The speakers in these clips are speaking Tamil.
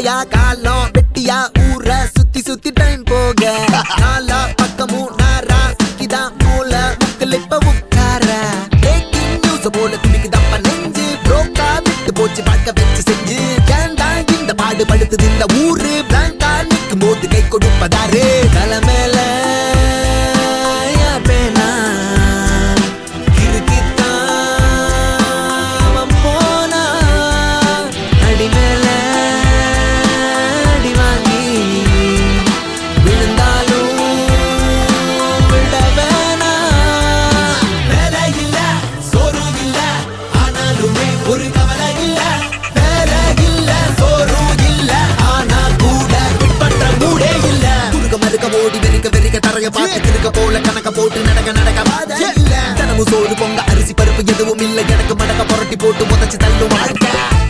முட்டையா காலம் வெட்டியா ஊர சுத்தி சுத்தி டைம் போக நாலா பக்கமும் நாரா சுத்திதான் மூல முக்கில் இப்ப உட்கார பிரேக்கிங் நியூஸ் போல துணிக்குதப்ப நெஞ்சு புரோக்கா விட்டு போச்சு பார்க்க வச்சு செஞ்சு ஏண்டா இந்த பாடு படுத்துது இந்த ஊரு பிளாங்கா நிற்கும் போது கை கொடுப்பதாரு தலை மேல யார் பேனா கிறுக்கித்தான் அவன் போனா அடி மேல அடி வாங்கி விழுந்தாலும் விட வேணா வேலை இல்ல சோறு இல்ல ஆனாலுமே ஒரு கவலை இல்ல வேலை இல்ல சோறு இல்ல ஆனா கூட பின்பற்ற மூடே இல்ல குறுக்க மறுக்க ஓடி வெறுக்க வெறுக்க தரைய பார்த்து திருக்க போல கணக்க போட்டு நடக்க நடக்க வாத இல்ல தினமும் சோறு பொங்க அரிசி பருப்பு எதுவும் இல்ல எனக்கு மடக்க புரட்டி போட்டு புதைச்சு தள்ளும் வாழ்க்கை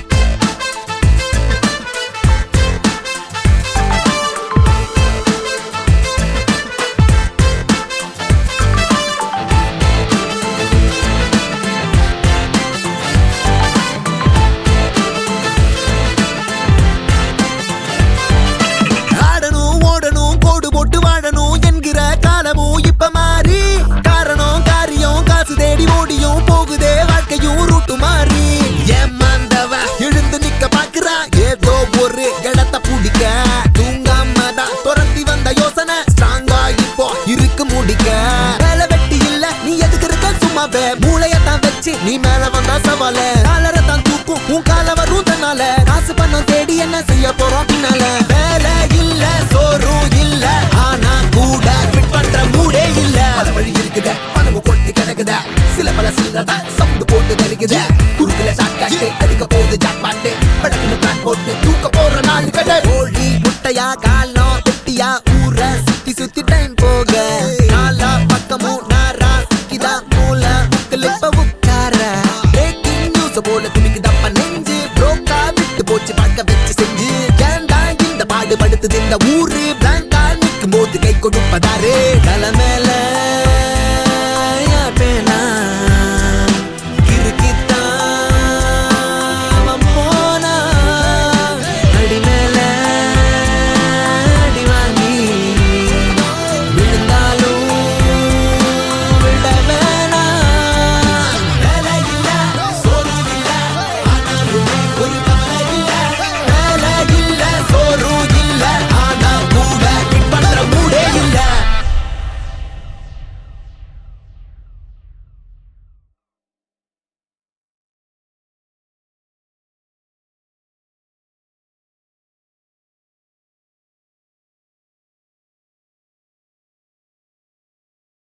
ஆடணும் ஓடணும் கோடு போட்டு வாழணும் என்கிற காலமும் இப்ப மாறி காரணம் காரியம் காசு தேடி ஓடியும் போகுதே வாழ்க்கையும் ரூட்டு மாறி ஏமாந்தவ எழுந்து நிக்க பாக்குறா ஏதோ ஒரு இடத்த பிடிக்க தூங்காம தான் துரத்தி வந்த யோசனை ஸ்ட்ராங்கா இப்போ இருக்கு முடிக்க வேலை வெட்டி இல்ல நீ எதுக்கு இருக்க சும்மாவே மூளையத்தான் வச்சு நீ மேல வந்தா சவால காலரை தான் தூக்கும் உன் கால வரும் தன்னால காசு பணம் தேடி என்ன செய்ய போறோம் பின்னால வேலை இல்ல சோறும் இல்ல ஆனா கூட ஃபிட் பண்ற மூடே இல்ல பல வழி இருக்குத பணம் கொட்டி கிடக்குத சில பல சில்லற சவுண்டு போட்டு தெரிக்குத குறுக்குல சாக்காட்டு அடிக்க போகுது ஜாக் பாட்டு படக்குன்னு பிளான் போட்டு தூக்க போற நாள் கடை கோழி முட்டையா காலம் வெட்டியா ஊர சுத்தி சுத்தி டைம் போக நாலா பக்கமும் நாரா சுத்திதா மூல முக்கில் இப்ப உட்கார பிரேக்கிங் நியூஸ் போல துணிக்குதப்ப நெஞ்சு புரோக்கா விட்டு போச்சு பார்க்க வச்சு செஞ்சு ஏண்டா இந்த பாடு படுத்துது இந்த ஊரு பிளாங்கா நிற்கும் போது கை கொடுப்பதாரு